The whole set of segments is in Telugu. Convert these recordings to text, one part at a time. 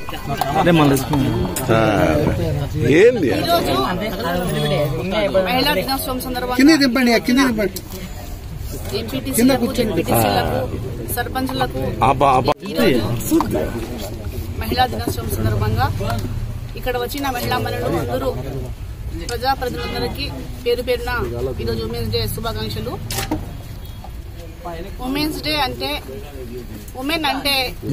ఆ, ఏంది ఈరోజు మహిళా దినోత్సవం సందర్భంగా కింద దింపండి కింద దింపండి ఎంపీటీసీలకు జెడ్పీటీసీలకు సర్పంచులకు అబ్బా అబ్బా ఈరోజు మహిళా దినోత్సవం సందర్భంగా ఇక్కడ వచ్చిన మహిళా మనులు అందరూ ప్రజాప్రతినిధులందరికీ పేరు పేరున ఈరోజు ఉమెన్స్ డే శుభాకాంక్షలు ఉమెన్స్ డే అంటే ఉమెన్ అంటే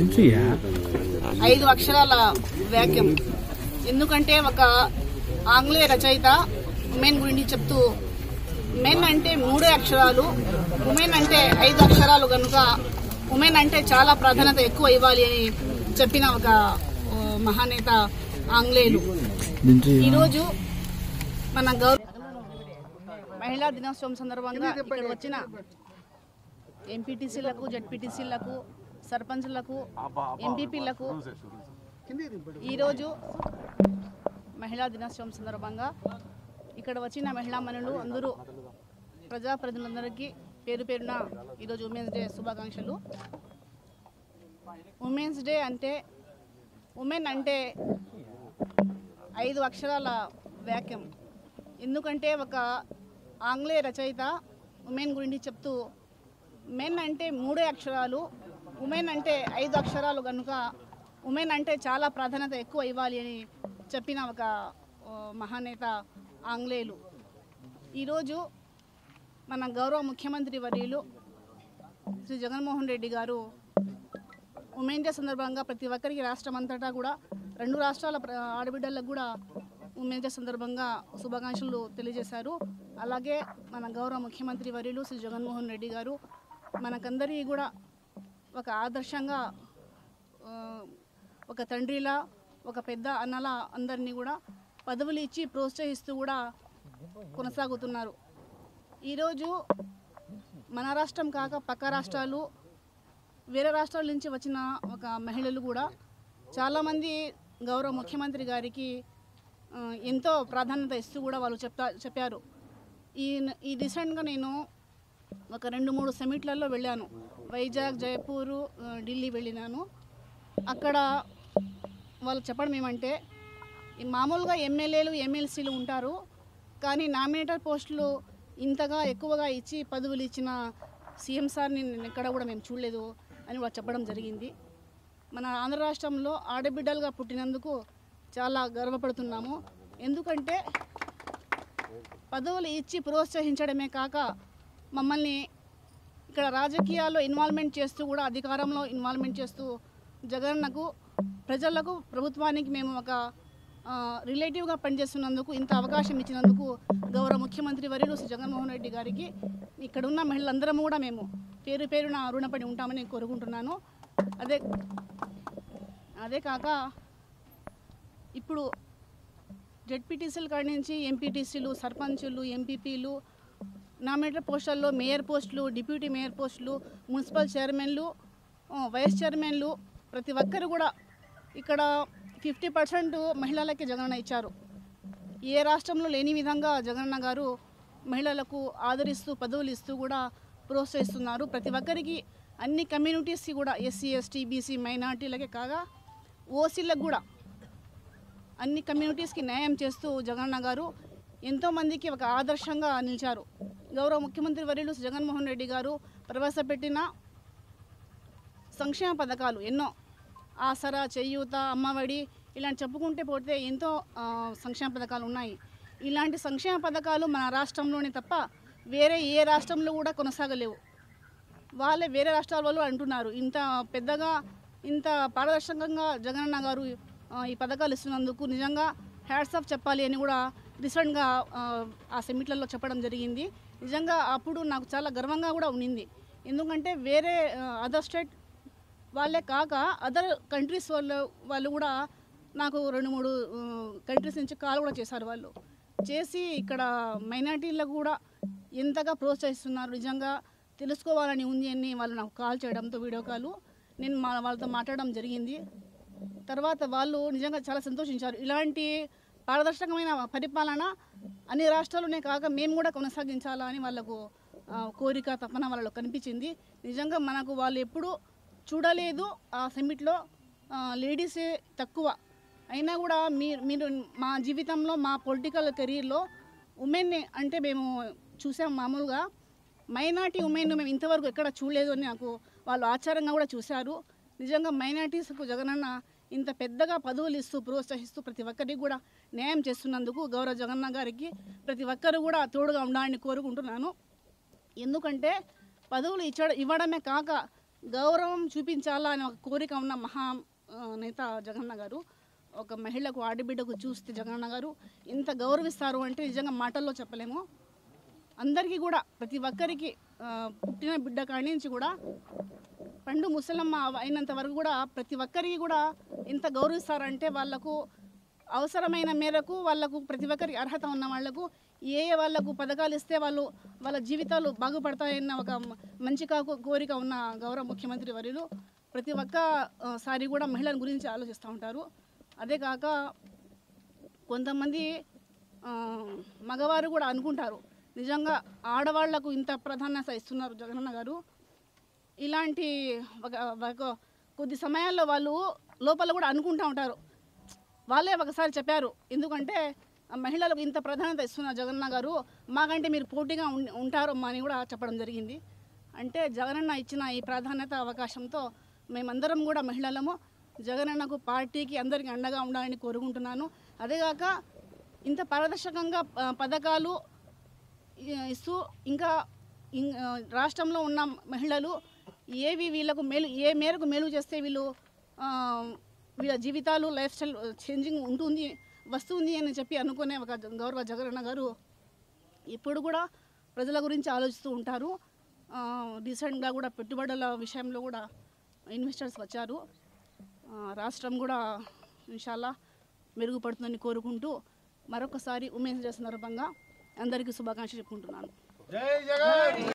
ఐదు అక్షరాల వాక్యం ఎందుకంటే ఒక ఆంగ్లేయ రచయిత ఉమెన్ గురించి చెప్తూ మెన్ అంటే మూడే అక్షరాలు ఉమెన్ అంటే ఐదు అక్షరాలు కనుక ఉమెన్ అంటే చాలా ప్రాధాన్యత ఎక్కువ ఇవ్వాలి అని చెప్పిన ఒక ఆ, మహానేత ఆంగ్లేయులు ఈరోజు మన గౌరవ మహిళా దినోత్సవం సందర్భంగా ఇక్కడ వచ్చిన ఎంపీటీసీలకు జడ్పీటీసీలకు సర్పంచులకు ఎంపీపీలకు ఈరోజు మహిళా దినోత్సవం సందర్భంగా ఇక్కడ వచ్చిన మహిళా మనులు అందరూ ప్రజాప్రతినిధులందరికీ పేరు పేరున ఈరోజు ఉమెన్స్ డే శుభాకాంక్షలు ఉమెన్స్ డే అంటే ఉమెన్ అంటే ఐదు అక్షరాల వాక్యం ఎందుకంటే ఒక ఆంగ్లేయ రచయిత ఉమెన్ గురించి చెప్తూ మెన్ అంటే మూడే అక్షరాలు ఉమెన్ అంటే ఐదు అక్షరాలు కనుక ఉమెన్ అంటే చాలా ప్రాధాన్యత ఎక్కువ ఇవ్వాలి అని చెప్పిన ఒక ఆ, మహానేత ఆంగ్లేయులు ఈరోజు మన గౌరవ ముఖ్యమంత్రి వర్యులు శ్రీ జగన్మోహన్ రెడ్డి గారు ఉమెన్ డే సందర్భంగా ప్రతి ఒక్కరికి రాష్ట్రం అంతటా కూడా రెండు రాష్ట్రాల ప్ర- ఆడబిడ్డలకు కూడా ఉమెన్ డే సందర్భంగా శుభాకాంక్షలు తెలియజేశారు అలాగే మన గౌరవ ముఖ్యమంత్రి వర్యులు శ్రీ జగన్మోహన్ రెడ్డి గారు మనకందరికీ కూడా ఒక ఆదర్శంగా ఆ, ఒక తండ్రిలా ఒక పెద్ద అన్నలా అందరినీ కూడా పదవులు ఇచ్చి ప్రోత్సహిస్తూ కూడా కొనసాగుతున్నారు ఈరోజు మన రాష్ట్రం కాక పక్క రాష్ట్రాలు వేరే రాష్ట్రాల నుంచి వచ్చిన ఒక మహిళలు కూడా చాలామంది గౌరవ ముఖ్యమంత్రి గారికి ఆ, ఎంతో ప్రాధాన్యత ఇస్తూ కూడా వాళ్ళు చెప్తా చెప్పారు ఈ ఈ రీసెంట్గా నేను ఒక రెండు మూడు సమిట్లలో వెళ్ళాను వైజాగ్ జైపూరు ఆ, ఢిల్లీ వెళ్ళినాను అక్కడ వాళ్ళు చెప్పడం ఏమంటే ఈ మామూలుగా ఎమ్మెల్యేలు ఎమ్మెల్సీలు ఉంటారు కానీ నామినేటర్ పోస్టులు ఇంతగా ఎక్కువగా ఇచ్చి పదవులు ఇచ్చిన సీఎం సార్ని నేను ఎక్కడ కూడా మేము చూడలేదు అని వాళ్ళు చెప్పడం జరిగింది మన ఆంధ్ర రాష్ట్రంలో ఆడబిడ్డలుగా పుట్టినందుకు చాలా గర్వపడుతున్నాము ఎందుకంటే పదవులు ఇచ్చి ప్రోత్సహించడమే కాక మమ్మల్ని ఇక్కడ రాజకీయాల్లో ఇన్వాల్వ్మెంట్ చేస్తూ కూడా అధికారంలో ఇన్వాల్వ్మెంట్ చేస్తూ జగన్నకు ప్రజలకు ప్రభుత్వానికి మేము ఒక ఆ, రిలేటివ్గా పనిచేస్తున్నందుకు ఇంత అవకాశం ఇచ్చినందుకు గౌరవ ముఖ్యమంత్రి వర్యులు శ్రీ జగన్మోహన్ రెడ్డి గారికి ఇక్కడ ఉన్న మహిళలందరం కూడా మేము పేరు పేరున రుణపడి ఉంటామని కోరుకుంటున్నాను అదే అదే కాక ఇప్పుడు జెడ్పీటీసీల కాడి నుంచి ఎంపీటీసీలు సర్పంచులు ఎంపీపీలు నామినేటెడ్ పోస్టుల్లో మేయర్ పోస్టులు డిప్యూటీ మేయర్ పోస్టులు మున్సిపల్ చైర్మన్లు ఆ, వైస్ చైర్మన్లు ప్రతి ఒక్కరు కూడా ఇక్కడ ఫిఫ్టీ పర్సెంట్ మహిళలకి జగనన్న ఇచ్చారు ఏ రాష్ట్రంలో లేని విధంగా జగనన్న గారు మహిళలకు ఆదరిస్తూ పదవులు ఇస్తూ కూడా ప్రోత్సహిస్తున్నారు ప్రతి ఒక్కరికి అన్ని కమ్యూనిటీస్కి కూడా ఎస్సీ ఎస్టీ బీసీ మైనార్టీలకే కాగా ఓసీలకు కూడా అన్ని కమ్యూనిటీస్కి న్యాయం చేస్తూ జగనన్న గారు ఎంతోమందికి ఒక ఆదర్శంగా నిలిచారు గౌరవ ముఖ్యమంత్రి వర్యులు జగన్మోహన్ రెడ్డి గారు ప్రవేశపెట్టిన సంక్షేమ పథకాలు ఎన్నో ఆసరా చేయూత అమ్మఒడి ఇలాంటి చెప్పుకుంటే పోతే ఎంతో ఆ, సంక్షేమ పథకాలు ఉన్నాయి ఇలాంటి సంక్షేమ పథకాలు మన రాష్ట్రంలోనే తప్ప వేరే ఏ రాష్ట్రంలో కూడా కొనసాగలేవు వాళ్ళే వేరే రాష్ట్రాల వాళ్ళు అంటున్నారు ఇంత పెద్దగా ఇంత పారదర్శకంగా జగనన్న గారు ఆ, ఈ పథకాలు ఇస్తున్నందుకు నిజంగా హ్యాట్స్ ఆఫ్ చెప్పాలి అని కూడా రీసెంట్గా ఆ, ఆ సెమిట్లలో చెప్పడం జరిగింది నిజంగా అప్పుడు నాకు చాలా గర్వంగా కూడా ఉండింది ఎందుకంటే వేరే అదర్ స్టేట్ వాళ్ళే కాక అదర్ కంట్రీస్ వాళ్ళు వాళ్ళు కూడా నాకు రెండు మూడు కంట్రీస్ నుంచి కాల్ కూడా చేశారు వాళ్ళు చేసి ఇక్కడ మైనార్టీలకు కూడా ఎంతగా ప్రోత్సహిస్తున్నారు నిజంగా తెలుసుకోవాలని ఉంది అని వాళ్ళు నాకు కాల్ చేయడంతో వీడియో కాల్ నేను మా వాళ్ళతో మాట్లాడడం జరిగింది తర్వాత వాళ్ళు నిజంగా చాలా సంతోషించారు ఇలాంటి పారదర్శకమైన పరిపాలన అన్ని రాష్ట్రాల్లోనే కాక మేము కూడా కొనసాగించాలా అని వాళ్ళకు ఆ, కోరిక తపన వాళ్ళలో కనిపించింది నిజంగా మనకు వాళ్ళు ఎప్పుడూ చూడలేదు ఆ సమ్మిట్లో లేడీసే తక్కువ అయినా కూడా మీరు మీరు మా జీవితంలో మా పొలిటికల్ కెరీర్లో ఉమెన్ని అంటే మేము చూసాం మామూలుగా మైనార్టీ ఉమెన్ మేము ఇంతవరకు ఎక్కడ చూడలేదు అని నాకు వాళ్ళు ఆచారంగా కూడా చూశారు నిజంగా మైనార్టీస్కు జగనన్న ఇంత పెద్దగా పదవులు ఇస్తూ ప్రోత్సహిస్తూ ప్రతి ఒక్కరికి కూడా న్యాయం చేస్తున్నందుకు గౌరవ జగన్న గారికి ప్రతి ఒక్కరు కూడా తోడుగా ఉండాలని కోరుకుంటున్నాను ఎందుకంటే పదవులు ఇచ్చడ ఇవ్వడమే కాక గౌరవం చూపించాలా అనే ఒక కోరిక ఉన్న మహా ఆ, నేత జగన్న గారు ఒక మహిళకు ఆడబిడ్డకు చూస్తే జగన్న గారు ఇంత గౌరవిస్తారు అంటే నిజంగా మాటల్లో చెప్పలేము అందరికీ కూడా ప్రతి ఒక్కరికి ఆ, పుట్టిన బిడ్డ కాడి నుంచి కూడా పండు ముసలమ్మ అయినంత వరకు కూడా ప్రతి ఒక్కరికి కూడా ఇంత గౌరవిస్తారంటే వాళ్ళకు అవసరమైన మేరకు వాళ్ళకు ప్రతి ఒక్కరికి అర్హత ఉన్న వాళ్ళకు ఏ ఏ వాళ్ళకు పథకాలు ఇస్తే వాళ్ళు వాళ్ళ జీవితాలు బాగుపడతాయన్న ఒక మ- మంచి కాకు కోరిక ఉన్న గౌరవ ముఖ్యమంత్రి వర్యులు ప్రతి ఒక్క ఆ, సారి కూడా మహిళల గురించి ఆలోచిస్తూ ఉంటారు అదే కాక కొంతమంది ఆ, మగవారు కూడా అనుకుంటారు నిజంగా ఆడవాళ్లకు ఇంత ప్రాధాన్యత ఇస్తున్నారు జగనన్న గారు ఇలాంటి ఒక ఒక కొద్ది సమయాల్లో వాళ్ళు లోపల కూడా అనుకుంటూ ఉంటారు వాళ్ళే ఒకసారి చెప్పారు ఎందుకంటే ఆ మహిళలకు ఇంత ప్రాధాన్యత ఇస్తున్న జగన్న గారు మాకంటే మీరు పోటీగా ఉం ఉంటారు అని కూడా చెప్పడం జరిగింది అంటే జగనన్న ఇచ్చిన ఈ ప్రాధాన్యత అవకాశంతో మేమందరం కూడా మహిళలము జగనన్నకు పార్టీకి అందరికీ అండగా ఉండాలని కోరుకుంటున్నాను అదేగాక ఇంత పారదర్శకంగా ఆ, పథకాలు ఈ- ఇస్తూ ఇంకా ఇం- ఆ, రాష్ట్రంలో ఉన్న మహిళలు ఏవి వీళ్ళకు మేలు ఏ మేరకు మేలు చేస్తే వీళ్ళు ఆ, వీళ్ళ జీవితాలు లైఫ్ స్టైల్ చేంజింగ్ ఉంటుంది వస్తుంది అని చెప్పి అనుకునే ఒక జ- గౌరవ జగనన్న గారు ఇప్పుడు కూడా ప్రజల గురించి ఆలోచిస్తూ ఉంటారు ఆ, రీసెంట్గా కూడా పెట్టుబడుల విషయంలో కూడా ఇన్వెస్టర్స్ వచ్చారు ఆ, రాష్ట్రం కూడా ఇన్షాల్లా మెరుగుపడుతుందని కోరుకుంటూ మరొకసారి ఉమెన్స్ డే సందర్భంగా అందరికీ శుభాకాంక్షలు చెప్పుకుంటున్నాను